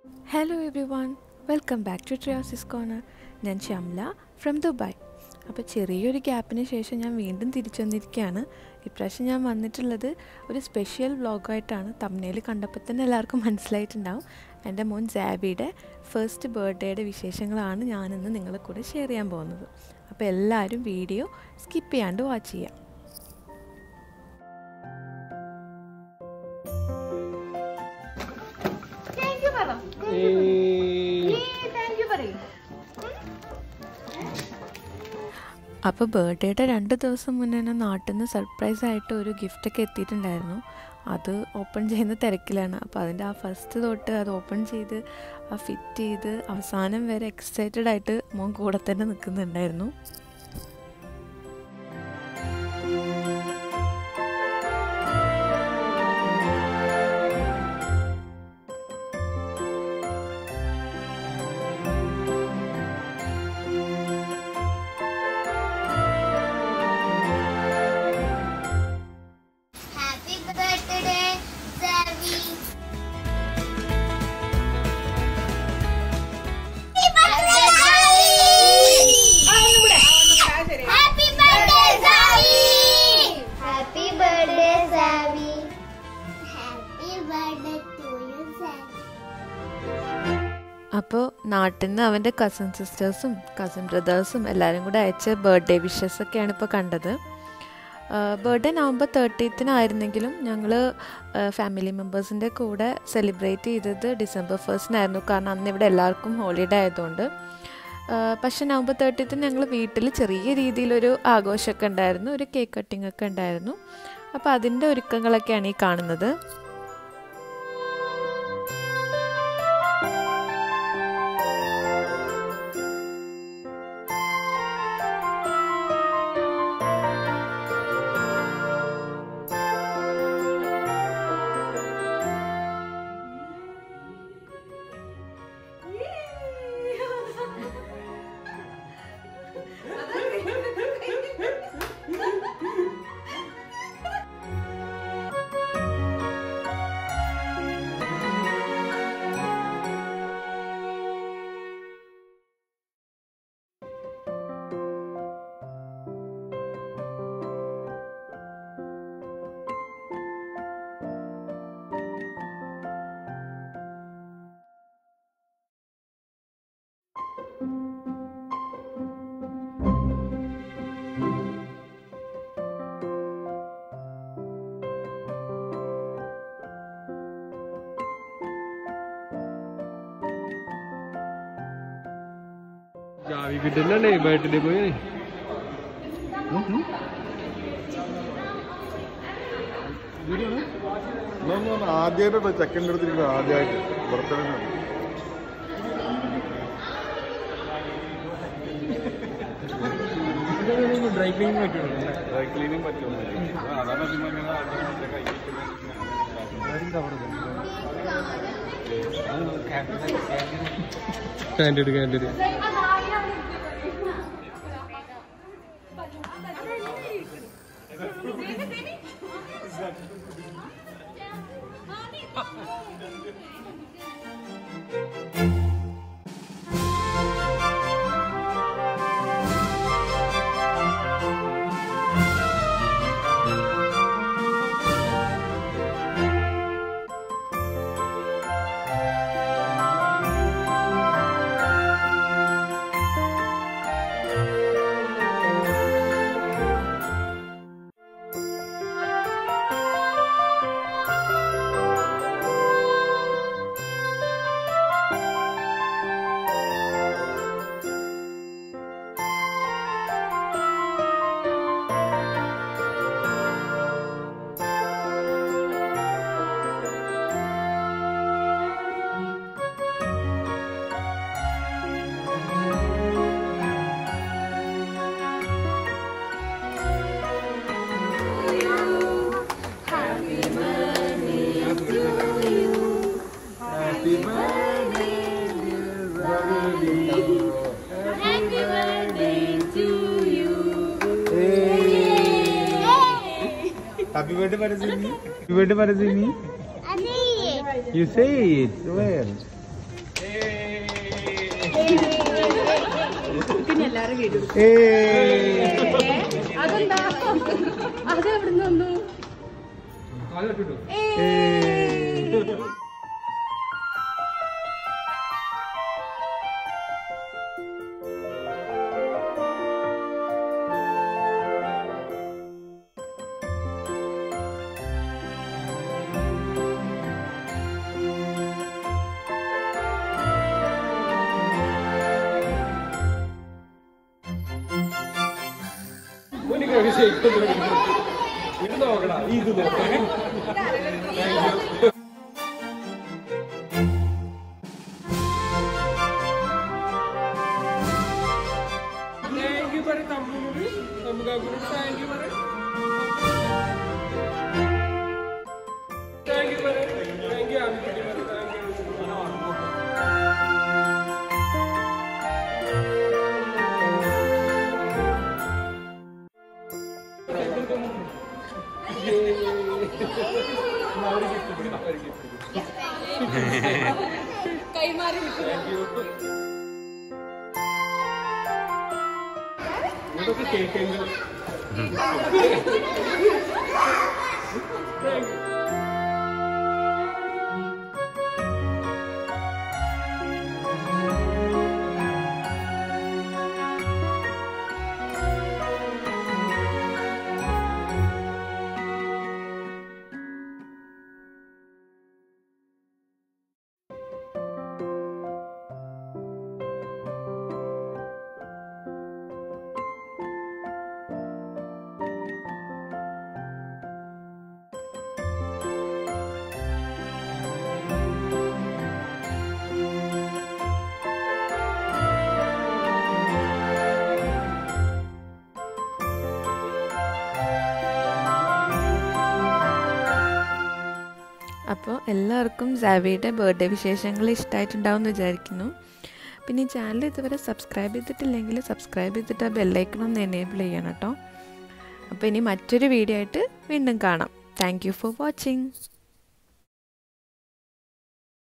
Hello everyone welcome back to ട്രിയോസിസ് corner ഞാൻ Shamla from Dubai അപ്പോൾ ചെറിയൊരു ഗ്യാപ്പിന് ശേഷം ഞാൻ വീണ്ടും തിരിച്ചു വന്നിരിക്കുകയാണ് ഇപ്രാവശ്യം ഞാൻ വന്നിട്ടുള്ളത് ഒരു സ്പെഷ്യൽ വ്ളോഗായിട്ടാണ് തമ്മിൽ കണ്ടപ്പോൾ തന്നെ എല്ലാവർക്കും മനസ്സിലായിട്ടുണ്ടാവും എൻ്റെ മോൻ ജാബിയുടെ ഫസ്റ്റ് ബർത്ത്ഡേയുടെ വിശേഷങ്ങളാണ് ഞാനിന്ന് നിങ്ങളെ കൂടെ ഷെയർ ചെയ്യാൻ പോകുന്നത് അപ്പോൾ എല്ലാവരും വീഡിയോ സ്കിപ്പ് ചെയ്യാണ്ട് വാച്ച് ചെയ്യാം താങ്ക് യു പറ താങ്ക് യു പറയൂ അപ്പോൾ ബർത്ത്ഡേയുടെ രണ്ട് ദിവസം മുന്നേ തന്നെ നാട്ടിൽ നിന്ന് സർപ്രൈസ് ആയിട്ട് ഒരു ഗിഫ്റ്റൊക്കെ എത്തിയിട്ടുണ്ടായിരുന്നു അത് ഓപ്പൺ ചെയ്യുന്ന തിരക്കിലാണ് അപ്പോൾ അതിൻ്റെ ആ ഫസ്റ്റ് തൊട്ട് അത് ഓപ്പൺ ചെയ്ത് ആ ഫിറ്റ് ചെയ്ത് അവസാനം വരെ എക്സൈറ്റഡ് ആയിട്ട് മോൻ കൂടെ തന്നെ നിൽക്കുന്നുണ്ടായിരുന്നു Happy birthday, Zavi. Happy birthday, Zavi. Happy birthday, Zavi. Happy birthday to you, Zavi. അപ്പോൾ നാട്ടിൽ നിന്ന് അവൻ്റെ കസിൻ സിസ്റ്റേഴ്സും കസിൻ ബ്രദേഴ്സും എല്ലാവരും കൂടെ അയച്ച ബർത്ത്ഡേ വിഷസ് ഒക്കെയാണ് ഇപ്പോൾ കണ്ടത് ബർത്ത്ഡേ നവംബർ തേർട്ടീത്തിനായിരുന്നെങ്കിലും ഞങ്ങൾ ഫാമിലി മെമ്പേഴ്സിൻ്റെ കൂടെ സെലിബ്രേറ്റ് ചെയ്തത് ഡിസംബർ ഫസ്റ്റിനായിരുന്നു കാരണം അന്ന് ഇവിടെ എല്ലാവർക്കും ഹോളിഡേ ആയതുകൊണ്ട് ആ, പക്ഷെ നവംബർ തേർട്ടീത്തിന് ഞങ്ങൾ വീട്ടിൽ ചെറിയ രീതിയിലൊരു ആഘോഷമൊക്കെ ഉണ്ടായിരുന്നു ഒരു കേക്ക് കട്ടിംഗ് ഒക്കെ ഉണ്ടായിരുന്നു അപ്പോൾ അതിൻ്റെ ഒരുക്കങ്ങളൊക്കെയാണ് ഈ കാണുന്നത് ജാവി കിട്ടില്ലല്ലേ ബർത്ത്ഡേ പോയി ആദ്യമായിട്ട് ചെക്കൻ്റെ അടുത്തിരിക്കുന്നത് ആദ്യമായിട്ട് ബർത്ത്ഡേ ഡ്രൈ ക്ലീനിങ് പറ്റുള്ളൂ ഡ്രൈ ക്ലീനിങ് പറ്റുമോ കാൻഡിഡ് കാൻഡിഡ് ഹാപ്പി ബർത്ത്ഡേ പരസിനി ഹാപ്പി ബർത്ത്ഡേ പരസിനി Ani. You say it well എല്ലാരും വീഡിയോ ഏയ്. അതെന്താ അത് എവിടുന്ന് വന്നു കാല് കെട്ടിട്ടോ ഏയ്. മുന്നിൽ ഷേക്ക് ഇത് നോക്കടാ ഇത് നോക്കണേ താങ്ക് യു പറ തമ്മിനോട് നമുക്ക് താങ്ക് യു പറ താങ്ക് യു പറ താങ്ക് യു ആമിക്കുട്ടി പറ താങ്ക് യു കൈമാറി ഇതൊക്കെ കേൾക്കുന്നത് അപ്പോൾ എല്ലാവർക്കും സാവിയുടെ ബർത്ത്ഡേ വിശേഷങ്ങൾ ഇഷ്ടമായിട്ടുണ്ടാവും എന്ന് വിചാരിക്കുന്നു പിന്നെ ഈ ചാനൽ ഇതുവരെ സബ്സ്ക്രൈബ് ചെയ്തിട്ടില്ലെങ്കിൽ സബ്സ്ക്രൈബ് ചെയ്തിട്ട് ആ ബെല്ലൈക്കണം ഒന്ന് എനേബിൾ ചെയ്യണം കേട്ടോ അപ്പോൾ ഇനി മറ്റൊരു വീഡിയോ ആയിട്ട് വീണ്ടും കാണാം താങ്ക് യു ഫോർ വാച്ചിങ്